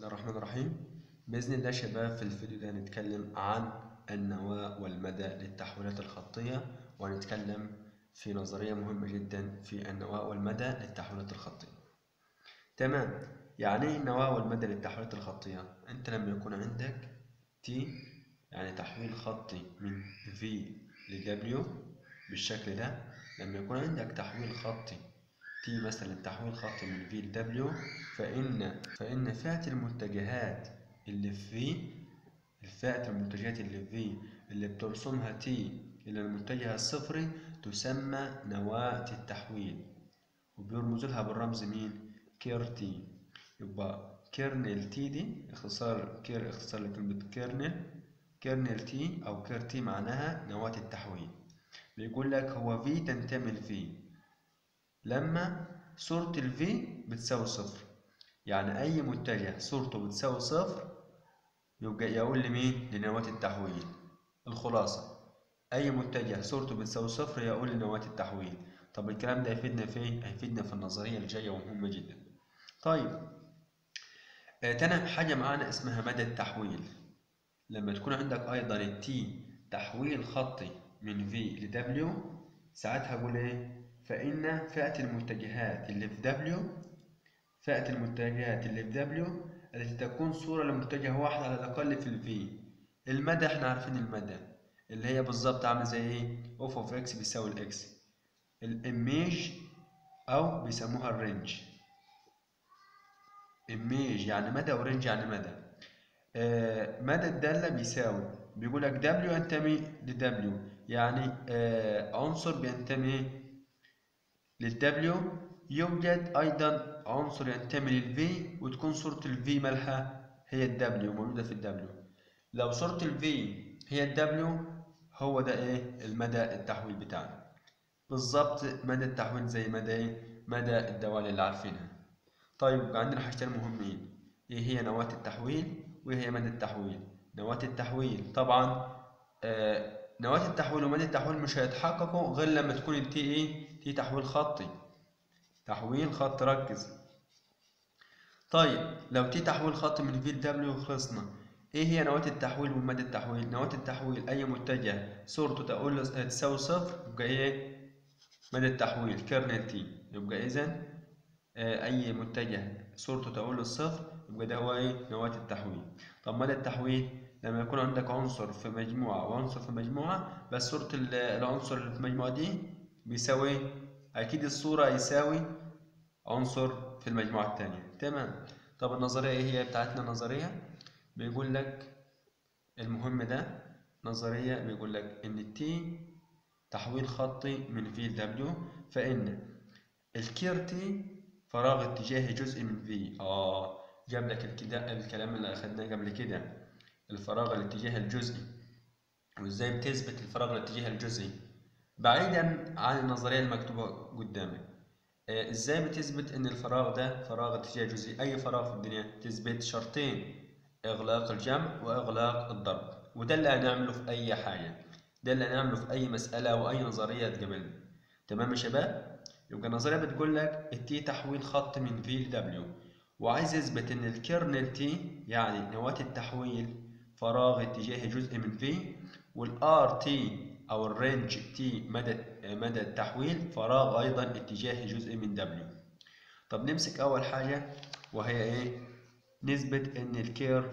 الله الرحمن الرحيم بإذن الله شباب في الفيديو ده هنتكلم عن النواة والمدى للتحويلات الخطية وهنتكلم في نظرية مهمة جدا في النواة والمدى للتحويلات الخطية تمام يعني ايه النواة والمدى للتحويلات الخطية انت لما يكون عندك T يعني تحويل خطي من V ل W بالشكل ده لما يكون عندك تحويل خطي T مثلا تحويل خطي من V ل W فإن فإن فئة المتجهات اللي في V الفئة المتجهات اللي في V اللي بترسمها T إلى المتجه الصفري تسمى نواة التحويل وبيرمز لها بالرمز مين؟ كير تي يبقى كيرنل تي دي اختصار كير اختصار لكلمة كيرنل كيرنل تي أو كير تي معناها نواة التحويل بيقول لك هو في تنتمي لفي لما صورة الفي بتساوي صفر يعني أي متجه صورته بتساوي صفر يبقى يقول لمين؟ لنواة التحويل الخلاصة أي متجه صورته بتساوي صفر يقول لنواة التحويل طب الكلام ده هيفيدنا في إيه؟ هيفيدنا في النظرية الجاية ومهمة جدا طيب آه تاني حاجة معانا اسمها مدى التحويل لما تكون عندك أيضا التي تحويل خطي من V ل W ساعتها أقول إيه؟ فإن فئة المتجهات اللي في W فئة المتجهات اللي في W التي تكون صورة لمتجه واحد على الأقل في ال V المدى إحنا عارفين المدى اللي هي بالظبط عاملة زي إيه؟ أوف أوف إكس بيساوي الإكس الإيميج أو بيسموها الرينج إيميج يعني مدى ورينج يعني مدى آه مدى الدالة بيساوي بيقول لك W ينتمي ل W يعني آه عنصر بينتمي لل W يوجد أيضا عنصر ينتمي لل V وتكون صورة ال V مالها هي ال W موجودة في ال W لو صورة ال V هي ال W هو ده إيه المدى التحويل بتاعنا بالظبط مدى التحويل زي مدى إيه مدى الدوال اللي عارفينها طيب عندنا حاجتين مهمين إيه هي نواة التحويل وإيه هي مدى التحويل نواة التحويل طبعا آه نواة التحويل ومدى التحويل مش هيتحققوا غير لما تكون التي ايه تي تحويل خطي تحويل خط ركز طيب لو تي تحويل خطي من في دبليو خلصنا ايه هي نواة التحويل ومدى التحويل نواة التحويل اي متجه صورته تقول تساوي صفر يبقى ايه مدى التحويل كيرنل تي يبقى اذا آه اي متجه صورته تقول الصفر يبقى ده هو ايه نواة التحويل طب مدى التحويل لما يكون عندك عنصر في مجموعة وعنصر في مجموعة بس صورة العنصر اللي في المجموعة دي بيساوي أكيد الصورة يساوي عنصر في المجموعة التانية تمام طب النظرية ايه هي بتاعتنا النظرية بيقول لك المهم ده نظرية بيقول لك إن التي تحويل خطي من في دبليو فإن الكير تي فراغ اتجاهي جزء من في اه جاب لك الكدا الكلام اللي اخدناه قبل كده الفراغ الاتجاه الجزئي وازاي بتثبت الفراغ الاتجاه الجزئي بعيدا عن النظريه المكتوبه قدامك آه ازاي بتثبت ان الفراغ ده فراغ اتجاه جزئي اي فراغ في الدنيا تثبت شرطين اغلاق الجمع واغلاق الضرب وده اللي هنعمله في اي حاجه ده اللي هنعمله في اي مساله او اي نظريه تقابلنا تمام يا شباب يبقى النظريه بتقول لك التي تحويل خط من في ل دبليو وعايز يثبت ان الكيرنل تي يعني نواة التحويل فراغ اتجاهي جزء من في والار تي او الرينج تي مدى مدى التحويل فراغ ايضا اتجاهي جزء من دبليو طب نمسك اول حاجه وهي ايه نثبت ان الكير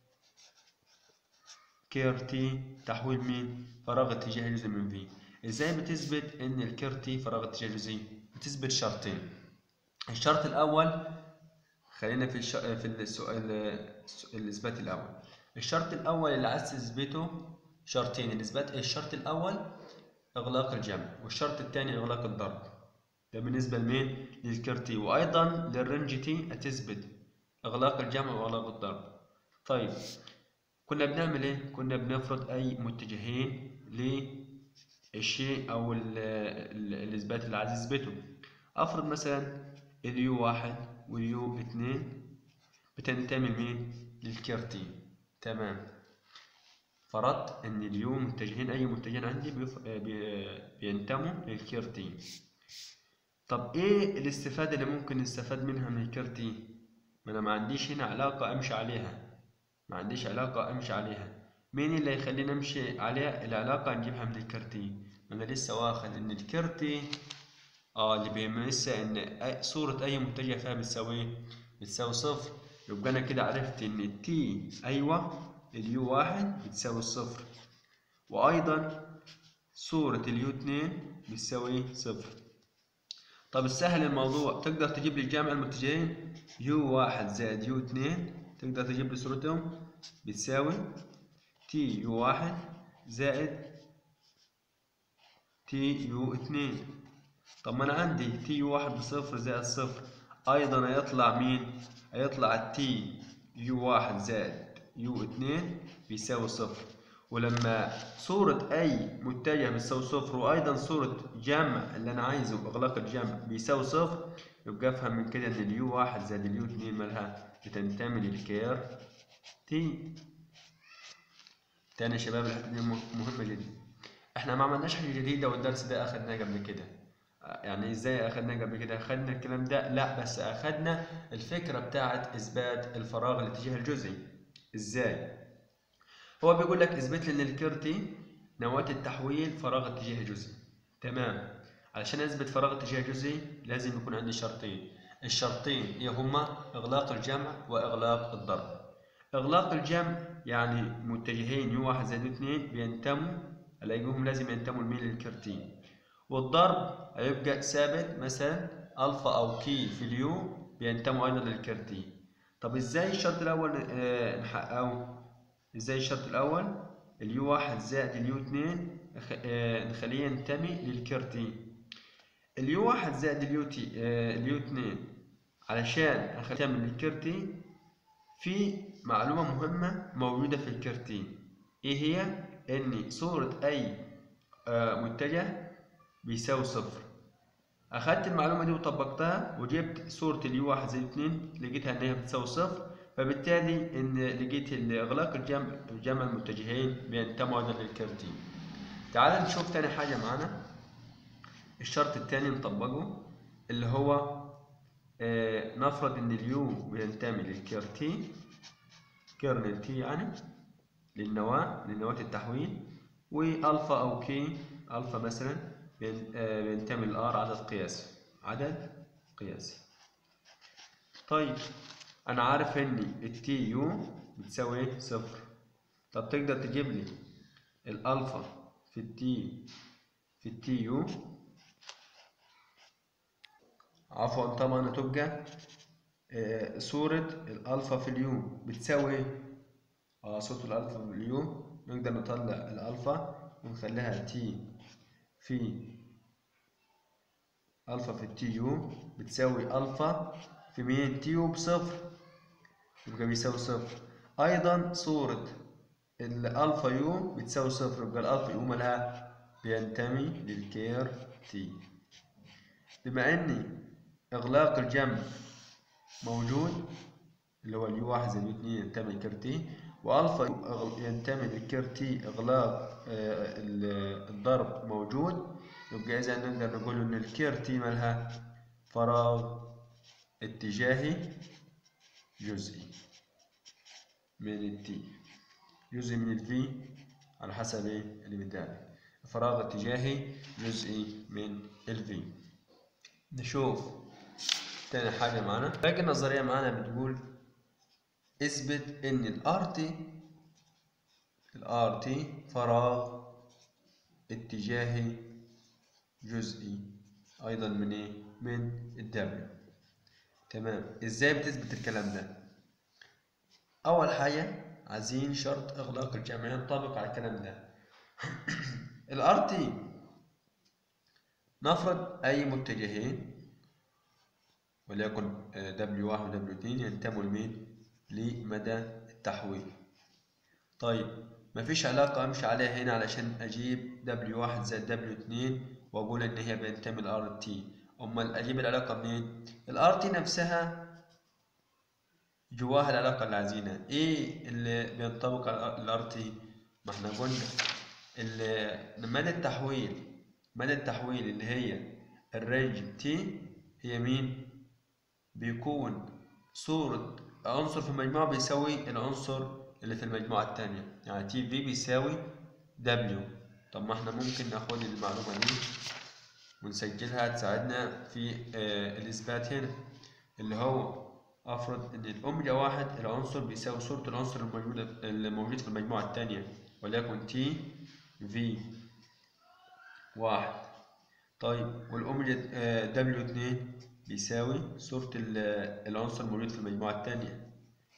كير تي تحويل مين فراغ اتجاهي جزء من في ازاي بتثبت ان الكير تي فراغ اتجاهي جزئي بتثبت شرطين الشرط الاول خلينا في الش... في السؤال الاثبات الاول الشرط الاول اللي عايز تثبته شرطين الاثبات الشرط الاول اغلاق الجمع والشرط الثاني اغلاق الضرب ده بالنسبه لمين للكرتي وايضا للرنج تي هتثبت اغلاق الجمع واغلاق الضرب طيب كنا بنعمل ايه كنا بنفرض اي متجهين للشيء او الاثبات اللي عايز يثبته افرض مثلا اليو واحد واليو اتنين بتنتمي لمين؟ للكيرتي تمام فرضت ان اليو متجهين اي متجهين عندي بيف... بي... بينتموا للكيرتي طب ايه الاستفادة اللي ممكن نستفاد منها من الكيرتي؟ ما انا ما عنديش هنا علاقة امشي عليها ما عنديش علاقة امشي عليها مين اللي يخليني امشي عليها العلاقة نجيبها من الكرتي انا لسه واخد ان الكرتي اه اللي بيمثل ان أي- صورة اي متجه فيها بتساوي بتساوي صفر يبقى انا كده عرفت ان التي ايوه اليو واحد بتساوي الصفر وايضا صورة اليو اتنين بتساوي صفر طب السهل الموضوع تقدر تجيب لي الجامع المتجهين يو واحد زائد يو اتنين تقدر تجيب لي صورتهم بتساوي تي يو واحد زائد تي يو اتنين طب ما انا عندي تي يو واحد بصفر زائد صفر ايضا هيطلع مين هيطلع التي يو واحد زائد يو اتنين بيساوي صفر ولما صورة أي متجه بتساوي صفر وأيضا صورة جمع اللي أنا عايزه إغلاق الجمع بيساوي صفر يبقى أفهم من كده إن اليو واحد زائد اليو اتنين مالها بتنتمي للكير تي تاني يا شباب الحتة دي مه- مهمة جدا احنا ما عملناش حاجة جديدة والدرس ده أخدناه قبل كده يعني ازاي أخدناه قبل كده أخدنا الكلام ده لا بس أخدنا الفكرة بتاعت إثبات الفراغ الاتجاه الجزئي ازاي هو بيقول لك اثبت لي ان الكيرتي نواة التحويل فراغ اتجاه جزئي تمام علشان اثبت فراغ اتجاه جزئي لازم يكون عندي شرطين الشرطين ايه هما اغلاق الجمع واغلاق الضرب اغلاق الجمع يعني متجهين يو واحد زائد يو اتنين بينتموا الاقيهم لازم ينتموا لمين للكيرتي والضرب هيبقى ثابت مثلا الفا او كي في اليو بينتموا ايضا للكيرتي طب ازاي الشرط الاول آه، نحققه ازاي الشرط الاول اليو واحد زائد اليو اتنين نخ- آه، نخليه ينتمي للكيرتي اليو واحد زائد اليو تي آه، اليو اتنين علشان اخليه ينتمي للكيرتي في معلومة مهمة موجودة في الكيرتي ايه هي ان صورة اي آه، متجه بيساوي صفر اخدت المعلومة دي وطبقتها وجبت صورة اليو واحد زائد اتنين لقيتها ان هي بتساوي صفر فبالتالي ان لقيت اغلاق الجمع جمع المتجهين بينتموا ايضا للكيرتي تعال نشوف تاني حاجة معانا الشرط التاني نطبقه اللي هو آه نفرض ان اليو بينتمي للكيرتي كيرنل تي يعني للنواة لنواة التحويل والفا او كي الفا مثلا بين- آه، بينتمي للار عدد قياسي عدد قياسي طيب انا عارف ان التي يو بتساوي ايه صفر طب تقدر تجيب لي الالفا في التي في التي يو عفوا طبعا هتبقى آه، صورة الالفا في اليو بتساوي ايه اه صورة الالفا في اليو نقدر نطلع الالفا ونخليها تي في الفا في التي يو بتساوي الفا في مين تي يو بصفر يبقى بيساوي صفر ايضا صورة الالفا يو بتساوي صفر يبقى الالفا يو مالها بينتمي للكير تي بما اني اغلاق الجمع موجود اللي هو اليو واحد زائد اليو اتنين ينتمي للكير تي والفا يو أغل- ينتمي للكير تي اغلاق آه، ال- الضرب موجود يبقى اذا نقدر نقول ان الكير تي مالها فراغ اتجاهي جزئي من التي جزء من الفي على حسب ايه اللي مدالك فراغ اتجاهي جزئي من الفي نشوف تاني حاجة معانا باقي النظرية معانا بتقول اثبت ان الار تي الار تي فراغ اتجاهي جزئي ايضا من ايه من الدبليو تمام ازاي بتثبت الكلام ده اول حاجه عايزين شرط اغلاق الجمع ينطبق على الكلام ده الار تي نفرض اي متجهين وليكن دبليو واحد ودبليو اتنين ينتموا لمين لمدى التحويل طيب مفيش علاقة أمشي عليها هنا علشان أجيب دبليو واحد زائد دبليو اتنين وأقول إن هي بينتمي لار تي أمال أجيب العلاقة منين؟ الار تي نفسها جواها العلاقة اللي عايزينها إيه اللي بينطبق على الار تي؟ ما إحنا قلنا ال- مدى التحويل مدى التحويل اللي هي الرينج تي هي مين؟ بيكون صورة عنصر في المجموعة بيساوي العنصر اللي في المجموعة التانية يعني تي في بيساوي دبليو طب ما احنا ممكن ناخد المعلومة دي ونسجلها تساعدنا في آه الإثبات هنا اللي هو أفرض إن الأوميجا واحد العنصر بيساوي صورة العنصر الموجودة الموجود في المجموعة التانية وليكن تي في واحد طيب والأوميجا دبليو اتنين بيساوي صورة العنصر الموجود في المجموعة التانية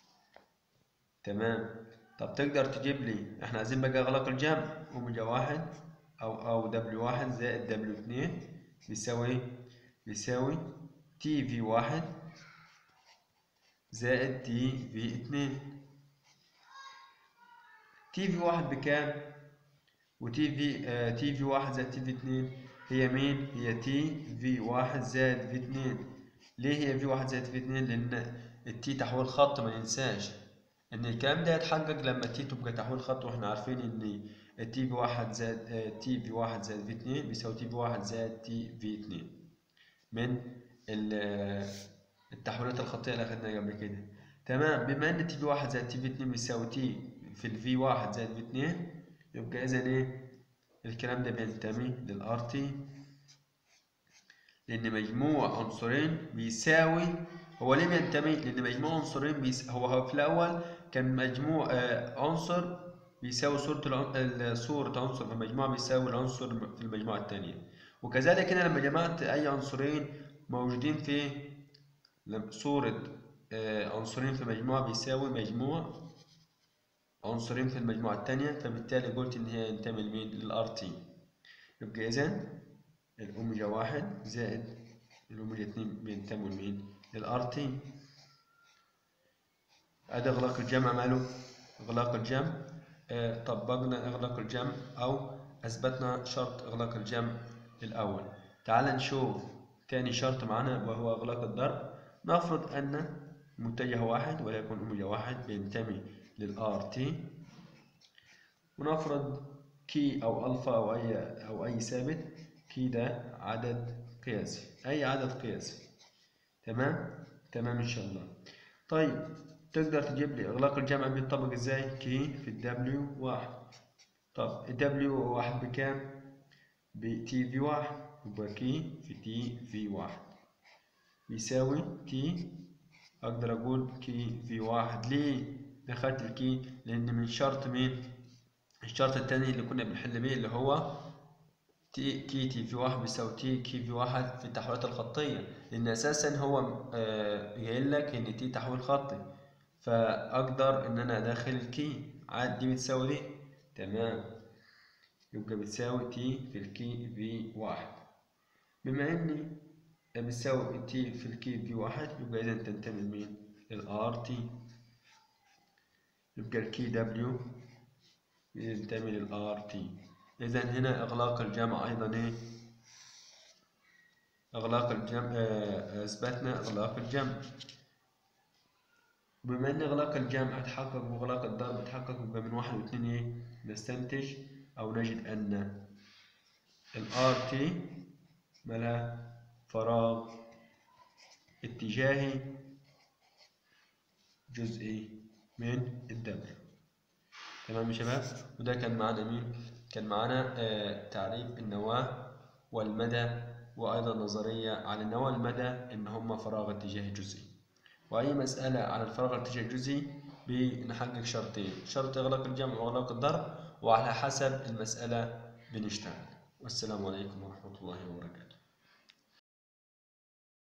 تمام طب تقدر تجيب لي احنا عايزين بقى اغلاق الجمع اوميجا واحد او او دبليو واحد زائد دبليو اتنين بيساوي بيساوي تي في واحد زائد تي في اتنين تي في واحد بكام وتي في آه تي في واحد زائد تي في اتنين هي مين هي تي في واحد زائد في اتنين ليه هي في واحد زائد في اتنين لان التي تحويل خط ما ننساش ان الكلام ده يتحقق لما تي تبقى تحويل خط واحنا عارفين ان التي في واحد زائد تي في واحد زائد في اتنين بيساوي تي في واحد زائد تي في اتنين من التحويلات الخطية اللي أخدناها قبل كده تمام بما إن تي في واحد زائد تي في اتنين بيساوي تي في الفي واحد زائد في اتنين يبقى إذا إيه الكلام ده بينتمي للار تي لأن مجموع عنصرين بيساوي هو ليه بينتمي؟ لأن مجموع عنصرين بيس... هو هو في الأول كان مجموع آه عنصر بيساوي صورة العن... صورة عنصر في المجموعة بيساوي العنصر في المجموعة التانية وكذلك هنا لما جمعت أي عنصرين موجودين في صورة آه عنصرين في مجموعة بيساوي مجموع عنصرين في المجموعة التانية فبالتالي قلت إن هي ينتمي لمين؟ للار تي يبقى إذا الأوميجا واحد زائد الأوميجا اتنين بينتموا لمين؟ للار تي ادي اغلاق الجمع ماله اغلاق الجمع آه طبقنا اغلاق الجمع او اثبتنا شرط اغلاق الجمع الاول تعال نشوف تاني شرط معنا وهو اغلاق الضرب نفرض ان متجه واحد وليكن اوميجا واحد بينتمي للار تي ونفرض كي او الفا او اي او اي ثابت كي ده عدد قياسي اي عدد قياسي تمام تمام ان شاء الله طيب تقدر تجيب لي اغلاق الجمع بيطبق ازاي كي في الدبليو واحد طب الدبليو واحد بكام بتي في واحد يبقى كي في تي في واحد بيساوي تي اقدر اقول كي في واحد ليه دخلت الكي لان من شرط مين الشرط التاني اللي كنا بنحل بيه اللي هو تي كي تي في واحد بيساوي تي كي في واحد في التحويلات الخطية لأن أساسا هو قايل لك إن تي تحويل خطي فأقدر إن أنا أدخل الكي عاد دي بتساوي دي تمام يبقى بتساوي تي في الكي في واحد بما إني بتساوي تي في الكي في واحد يبقى إذا تنتمي لمين؟ للآر تي يبقى الكي دبليو ينتمي للآر تي إذا هنا إغلاق الجمع أيضا إيه؟ إغلاق الجمع أثبتنا إغلاق الجمع بما إن إغلاق الجمع اتحقق وإغلاق الضرب اتحقق يبقى من واحد واثنين إيه؟ نستنتج أو نجد أن الآر تي ملا فراغ اتجاهي جزئي من الدبليو تمام يا شباب وده كان معانا مين كان معانا آه تعريف النواة والمدى وأيضا نظرية عن النواة والمدى إن هما فراغ اتجاهي جزئي وأي مسألة عن الفراغ الاتجاهي الجزئي بنحقق شرطين شرط إغلاق الجمع وإغلاق الضرب وعلى حسب المسألة بنشتغل والسلام عليكم ورحمة الله وبركاته